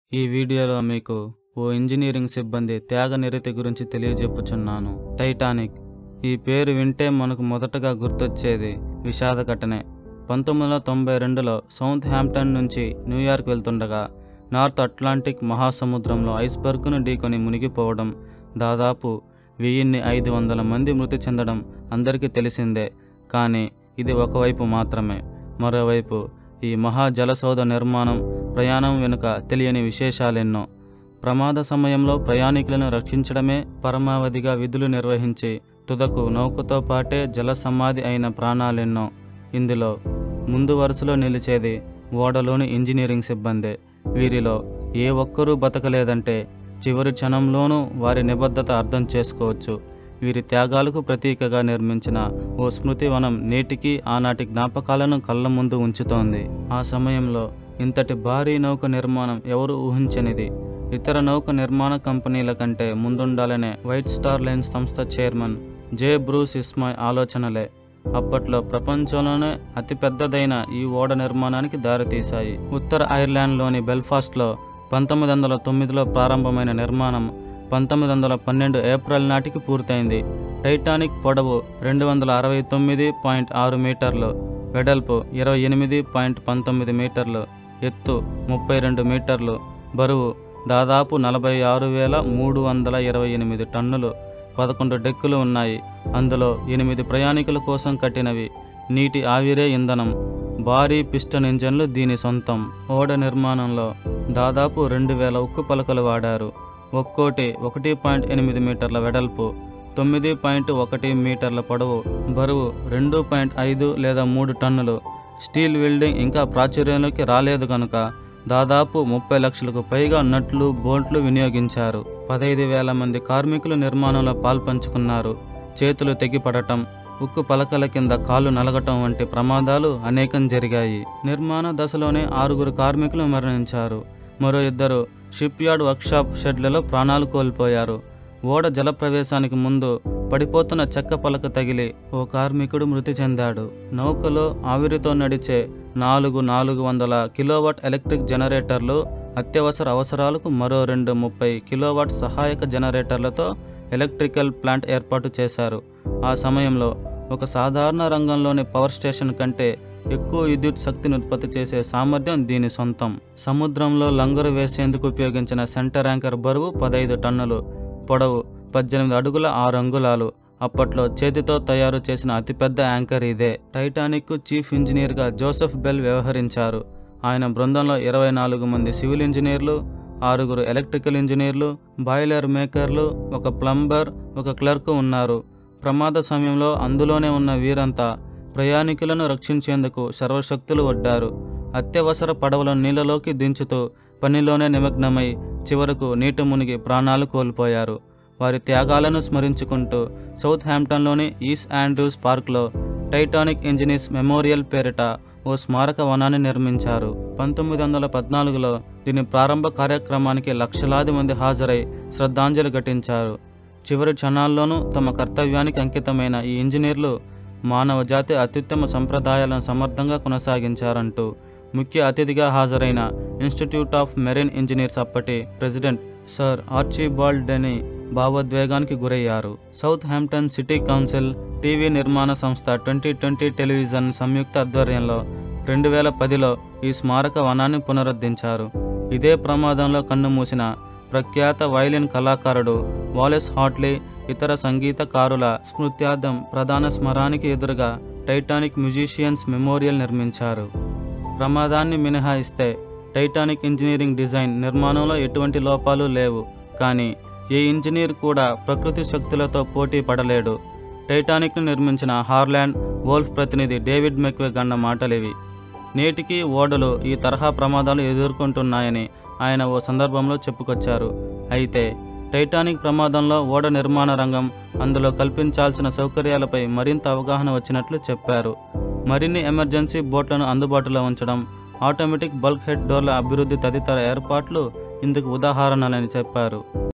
ఈ వీడియోలో మీకు ఓ ఇంజనీరింగ్ సిబ్బంది త్యాగనిరతి గురించి తెలియజెప్పుచున్నాను టైటానిక్ ఈ పేరు వింటే మనకు మొదటగా గుర్తొచ్చేది విషాద ఘటనే పంతొమ్మిది వందల తొంభై రెండులో సౌత్ హ్యాంప్టన్ నుంచి న్యూయార్క్ వెళ్తుండగా నార్త్ అట్లాంటిక్ మహాసముద్రంలో ఐస్బర్గ్ను ఢీకొని మునిగిపోవడం దాదాపు వెయ్యిన్ని ఐదు వందల మంది మృతి చెందడం అందరికీ తెలిసిందే కానీ ఇది ఒకవైపు మాత్రమే మరోవైపు ఈ మహా జలసౌధ నిర్మాణం ప్రయాణం వెనుక తెలియని విశేషాలెన్నో ప్రమాద సమయంలో ప్రయాణికులను రక్షించడమే పరమావధిగా విధులు నిర్వహించి తుదకు నౌకతో పాటే జల సమాధి అయిన ప్రాణాలెన్నో ఇందులో ముందు వరుసలో నిలిచేది ఓడలోని ఇంజనీరింగ్ సిబ్బందే వీరిలో ఏ ఒక్కరూ బతకలేదంటే చివరి క్షణంలోనూ వారి నిబద్ధత అర్థం చేసుకోవచ్చు వీరి త్యాగాలకు ప్రతీకగా నిర్మించిన ఓ స్మృతి వనం నేటికి ఆనాటి జ్ఞాపకాలను కళ్ళ ముందు ఉంచుతోంది ఆ సమయంలో ఇంతటి భారీ నౌక నిర్మాణం ఎవరు ఊహించనిది ఇతర నౌక నిర్మాణ కంపెనీల కంటే ముందుండాలనే వైట్ స్టార్ లైన్ సంస్థ చైర్మన్ జే బ్రూస్ ఇస్మాయ్ ఆలోచనలే అప్పట్లో ప్రపంచంలోనే అతిపెద్దదైన ఈ ఓడ నిర్మాణానికి దారితీశాయి ఉత్తర ఐర్లాండ్లోని బెల్ఫాస్ట్లో పంతొమ్మిది వందల తొమ్మిదిలో ప్రారంభమైన నిర్మాణం పంతొమ్మిది వందల పన్నెండు ఏప్రిల్ నాటికి పూర్తయింది టైటానిక్ పొడవు రెండు వందల అరవై తొమ్మిది పాయింట్ ఆరు మీటర్లు వెడల్పు ఇరవై ఎనిమిది పాయింట్ పంతొమ్మిది మీటర్లు ఎత్తు ముప్పై రెండు మీటర్లు బరువు దాదాపు నలభై ఆరు వేల మూడు వందల ఇరవై ఎనిమిది టన్నులు పదకొండు డెక్కులు ఉన్నాయి అందులో ఎనిమిది ప్రయాణికుల కోసం కట్టినవి నీటి ఆవిరే ఇంధనం భారీ పిస్టన్ ఇంజన్లు దీని సొంతం ఓడ నిర్మాణంలో దాదాపు రెండు వేల ఉక్కు పలకలు వాడారు ఒక్కోటి ఒకటి పాయింట్ ఎనిమిది మీటర్ల వెడల్పు తొమ్మిది పాయింట్ ఒకటి మీటర్ల పొడవు బరువు రెండు పాయింట్ ఐదు లేదా మూడు టన్నులు స్టీల్ వెల్డింగ్ ఇంకా ప్రాచుర్యంలోకి రాలేదు కనుక దాదాపు ముప్పై లక్షలకు పైగా నట్లు బోల్ట్లు వినియోగించారు పదహైదు వేల మంది కార్మికులు నిర్మాణంలో పాల్పంచుకున్నారు చేతులు తెగిపడటం ఉక్కు పలకల కింద కాళ్ళు నలగటం వంటి ప్రమాదాలు అనేకం జరిగాయి నిర్మాణ దశలోనే ఆరుగురు కార్మికులు మరణించారు మరో ఇద్దరు షిప్ యార్డ్ వర్క్షాప్ షెడ్లలో ప్రాణాలు కోల్పోయారు ఓడ జలప్రవేశానికి ముందు పడిపోతున్న చెక్క పలక తగిలి ఓ కార్మికుడు మృతి చెందాడు నౌకలో ఆవిరితో నడిచే నాలుగు నాలుగు వందల కిలోవాట్ ఎలక్ట్రిక్ జనరేటర్లు అత్యవసర అవసరాలకు మరో రెండు ముప్పై కిలోవాట్ సహాయక జనరేటర్లతో ఎలక్ట్రికల్ ప్లాంట్ ఏర్పాటు చేశారు ఆ సమయంలో ఒక సాధారణ రంగంలోని పవర్ స్టేషన్ కంటే ఎక్కువ విద్యుత్ శక్తిని ఉత్పత్తి చేసే సామర్థ్యం దీని సొంతం సముద్రంలో లంగరు వేసేందుకు ఉపయోగించిన సెంటర్ యాంకర్ బరువు పదహైదు టన్నులు పొడవు పద్దెనిమిది అడుగుల ఆరు అంగుళాలు అప్పట్లో చేతితో తయారు చేసిన అతిపెద్ద యాంకర్ ఇదే టైటానిక్ చీఫ్ ఇంజనీర్గా జోసెఫ్ బెల్ వ్యవహరించారు ఆయన బృందంలో ఇరవై నాలుగు మంది సివిల్ ఇంజనీర్లు ఆరుగురు ఎలక్ట్రికల్ ఇంజనీర్లు బాయిలర్ మేకర్లు ఒక ప్లంబర్ ఒక క్లర్క్ ఉన్నారు ప్రమాద సమయంలో అందులోనే ఉన్న వీరంతా ప్రయాణికులను రక్షించేందుకు సర్వశక్తులు వడ్డారు అత్యవసర పడవలను నీళ్ళలోకి దించుతూ పనిలోనే నిమగ్నమై చివరకు నీట మునిగి ప్రాణాలు కోల్పోయారు వారి త్యాగాలను స్మరించుకుంటూ సౌత్ హ్యాంప్టన్లోని ఈస్ట్ ఆండ్రూస్ పార్క్లో టైటానిక్ ఇంజనీర్స్ మెమోరియల్ పేరిట ఓ స్మారక వనాన్ని నిర్మించారు పంతొమ్మిది వందల పద్నాలుగులో దీని ప్రారంభ కార్యక్రమానికి లక్షలాది మంది హాజరై శ్రద్ధాంజలి ఘటించారు చివరి క్షణాల్లోనూ తమ కర్తవ్యానికి అంకితమైన ఈ ఇంజనీర్లు మానవ జాతి అత్యుత్తమ సంప్రదాయాలను సమర్థంగా కొనసాగించారంటూ ముఖ్య అతిథిగా హాజరైన ఇన్స్టిట్యూట్ ఆఫ్ మెరైన్ ఇంజనీర్స్ అప్పటి ప్రెసిడెంట్ సర్ ఆర్చీబాల్డ్ డెనీ భావోద్వేగానికి గురయ్యారు Southampton city council TV నిర్మాణ సంస్థ ట్వంటీ ట్వంటీ టెలివిజన్ సంయుక్త ఆధ్వర్యంలో రెండు వేల పదిలో ఈ స్మారక వనాన్ని పునరుద్ధరించారు ఇదే ప్రమాదంలో కన్నుమూసిన ప్రఖ్యాత వైలిన్ కళాకారుడు వాలెస్ హాట్లీ ఇతర సంగీతకారుల స్మృత్యార్థం ప్రధాన స్మరానికి ఎదురుగా టైటానిక్ మ్యూజిషియన్స్ మెమోరియల్ నిర్మించారు ప్రమాదాన్ని మినహాయిస్తే టైటానిక్ ఇంజనీరింగ్ డిజైన్ నిర్మాణంలో ఎటువంటి లోపాలు లేవు కానీ ఏ ఇంజనీర్ కూడా ప్రకృతి శక్తులతో పోటీ పడలేడు టైటానిక్ను నిర్మించిన హార్లాండ్ వోల్ఫ్ ప్రతినిధి డేవిడ్ మెక్వే గన్న మాటలివి నేటికి ఓడలు ఈ తరహా ప్రమాదాలు ఎదుర్కొంటున్నాయని ఆయన ఓ సందర్భంలో చెప్పుకొచ్చారు అయితే టైటానిక్ ప్రమాదంలో ఓడ నిర్మాణ రంగం అందులో కల్పించాల్సిన సౌకర్యాలపై మరింత అవగాహన వచ్చినట్లు చెప్పారు మరిన్ని ఎమర్జెన్సీ బోట్లను అందుబాటులో ఉంచడం ఆటోమేటిక్ బల్క్ హెడ్ డోర్ల అభివృద్ధి తదితర ఏర్పాట్లు ఇందుకు ఉదాహరణలని చెప్పారు